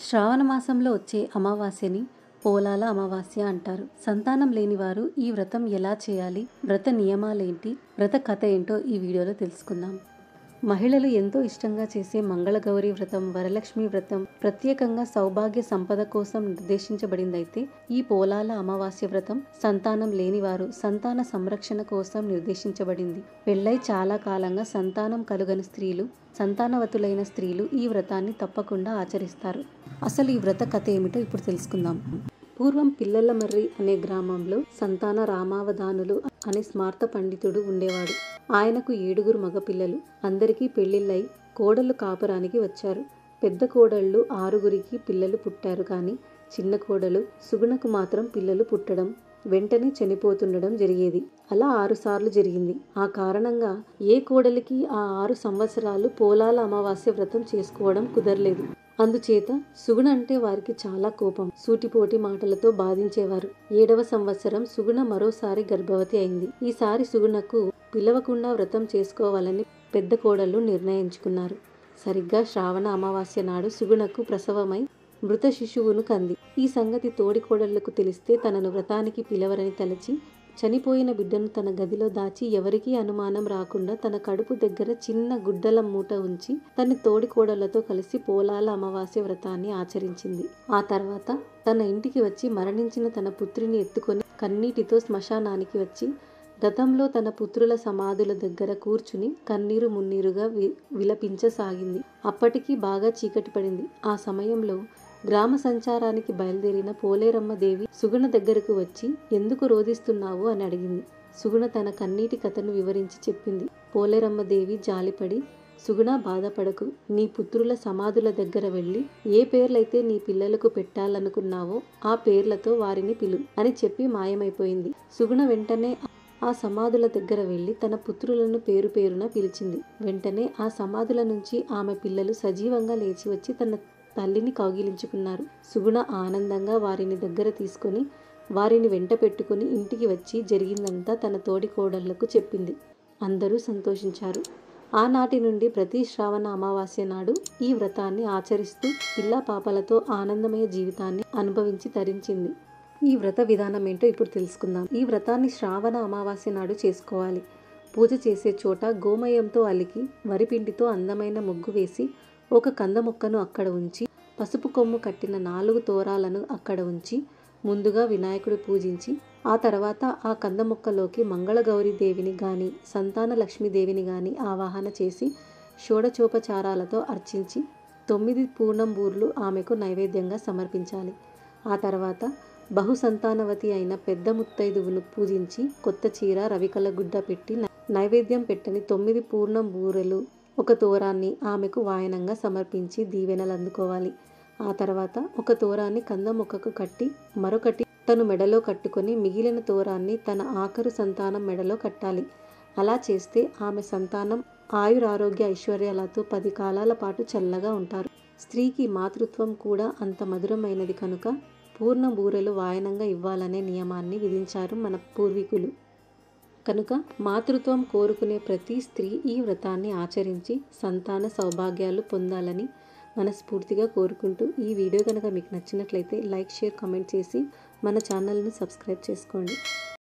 శ్రావణ మాసంలో వచ్చే అమావాస్యని పోలాల అమావాస్య అంటారు సంతానం లేని వారు ఈ వ్రతం ఎలా చేయాలి వ్రత నియమాలేంటి వ్రత కథ ఏంటో ఈ వీడియోలో తెలుసుకుందాం మహిళలు ఎంతో ఇష్టంగా చేసే మంగళగౌరి వ్రతం వరలక్ష్మి వ్రతం ప్రత్యేకంగా సౌభాగ్య సంపద కోసం నిర్దేశించబడిందైతే ఈ పోలాల అమావాస్య వ్రతం సంతానం లేనివారు సంతాన సంరక్షణ కోసం నిర్దేశించబడింది పెళ్ళై చాలా కాలంగా సంతానం కలుగని స్త్రీలు సంతానవతులైన స్త్రీలు ఈ వ్రతాన్ని తప్పకుండా ఆచరిస్తారు అసలు ఈ వ్రత కథ ఏమిటో ఇప్పుడు తెలుసుకుందాం పూర్వం పిల్లలమర్రి అనే గ్రామంలో సంతాన రామావధానులు అనే స్మార్త పండితుడు ఉండేవాడు ఆయనకు ఏడుగురు మగపిల్లలు అందరికీ పెళ్లిళ్ళై కోడళ్ళు కాపురానికి వచ్చారు పెద్ద కోడళ్ళు ఆరుగురికి పిల్లలు పుట్టారు కానీ చిన్న కోడలు సుగుణకు మాత్రం పిల్లలు పుట్టడం వెంటనే చనిపోతుండడం జరిగేది అలా ఆరు సార్లు జరిగింది ఆ కారణంగా ఏ కోడలికి ఆ ఆరు సంవత్సరాలు పోలాల అమావాస్య వ్రతం చేసుకోవడం కుదరలేదు అందుచేత సుగుణ అంటే వారికి చాలా కోపం సూటిపోటి మాటలతో బాధించేవారు ఏడవ సంవత్సరం సుగుణ మరోసారి గర్భవతి అయింది ఈసారి సుగుణకు పిలవకుండా వ్రతం చేసుకోవాలని పెద్ద కోడళ్ళు నిర్ణయించుకున్నారు సరిగ్గా శ్రావణ అమావాస్య నాడు సుగుణకు ప్రసవమై మృత శిశువును కంది ఈ సంగతి తోడి కోడళ్లకు తెలిస్తే తనను వ్రతానికి పిలవరని తలచి చనిపోయిన బిడ్డను తన గదిలో దాచి ఎవరికీ అనుమానం రాకుండా తన కడుపు దగ్గర చిన్న గుడ్డల మూట ఉంచి తన తోడి కోడళ్లతో కలిసి పోలాల అమావాస్య వ్రతాన్ని ఆచరించింది ఆ తర్వాత తన ఇంటికి వచ్చి మరణించిన తన పుత్రిని ఎత్తుకొని కన్నీటితో శ్మశానానికి వచ్చి రథంలో తన పుత్రుల సమాధుల దగ్గర కూర్చుని కన్నీరు మున్నీరుగా వి విలపించసాగింది అప్పటికి బాగా చీకటి పడింది ఆ సమయంలో గ్రామ సంచారానికి బయలుదేరిన పోలేరమ్మ దేవి సుగుణ దగ్గరకు వచ్చి ఎందుకు రోధిస్తున్నావు అని అడిగింది సుగుణ తన కన్నీటి కథను వివరించి చెప్పింది పోలేరమ్మ దేవి జాలిపడి సుగుణ బాధపడకు నీ పుత్రుల సమాధుల దగ్గర వెళ్ళి ఏ పేర్లైతే నీ పిల్లలకు పెట్టాలనుకున్నావో ఆ పేర్లతో వారిని పిలు అని చెప్పి మాయమైపోయింది సుగుణ వెంటనే ఆ సమాధుల దగ్గర వెళ్ళి తన పుత్రులను పేరు పేరున పిలిచింది వెంటనే ఆ సమాధుల నుంచి ఆమె పిల్లలు సజీవంగా లేచి వచ్చి తన తల్లిని కౌగిలించుకున్నారు సుగుణ ఆనందంగా వారిని దగ్గర తీసుకొని వారిని వెంట పెట్టుకుని ఇంటికి వచ్చి జరిగిందంతా తన తోడి కోడళ్లకు చెప్పింది అందరూ సంతోషించారు ఆనాటి నుండి ప్రతి శ్రావణ అమావాస్య నాడు ఈ వ్రతాన్ని ఆచరిస్తూ పిల్లా పాపలతో ఆనందమయ జీవితాన్ని అనుభవించి తరించింది ఈ వ్రత విధానం ఏంటో ఇప్పుడు తెలుసుకుందాం ఈ వ్రతాన్ని శ్రావణ అమావాస్య నాడు చేసుకోవాలి పూజ చేసే చోట గోమయంతో అలికి వరిపిండితో అందమైన ముగ్గు వేసి ఒక కంద మొక్కను అక్కడ ఉంచి పసుపు కొమ్ము కట్టిన నాలుగు తోరాలను అక్కడ ఉంచి ముందుగా వినాయకుడు పూజించి ఆ తర్వాత ఆ కంద మొక్కలోకి మంగళగౌరి దేవిని గాని సంతాన లక్ష్మీదేవిని గాని ఆవాహన చేసి షోడచోపచారాలతో అర్చించి తొమ్మిది పూర్ణం బూర్లు ఆమెకు నైవేద్యంగా సమర్పించాలి ఆ తర్వాత బహుసంతానవతి అయిన పెద్ద ముత్తైదువును పూజించి కొత్త చీర రవికల గుడ్డ పెట్టి నైవేద్యం పెట్టని తొమ్మిది పూర్ణం బూరెలు ఒక తోరాన్ని ఆమెకు వాయనంగా సమర్పించి దీవెనలు అందుకోవాలి ఆ తర్వాత ఒక తోరాన్ని కంద మొక్కకు కట్టి మరొకటి తను మెడలో కట్టుకొని మిగిలిన తోరాన్ని తన ఆఖరు సంతానం మెడలో కట్టాలి అలా చేస్తే ఆమె సంతానం ఆయురారోగ్య ఐశ్వర్యాలతో పది కాలాల పాటు చల్లగా ఉంటారు స్త్రీకి మాతృత్వం కూడా అంత మధురమైనది కనుక పూర్ణ బూరెలు వాయనంగా ఇవ్వాలనే నియమాన్ని విధించారు మన పూర్వీకులు కనుక మాతృత్వం కోరుకునే ప్రతి స్త్రీ ఈ వ్రతాన్ని ఆచరించి సంతాన సౌభాగ్యాలు పొందాలని మనస్ఫూర్తిగా కోరుకుంటూ ఈ వీడియో కనుక మీకు నచ్చినట్లయితే లైక్ షేర్ కామెంట్ చేసి మన ఛానల్ను సబ్స్క్రైబ్ చేసుకోండి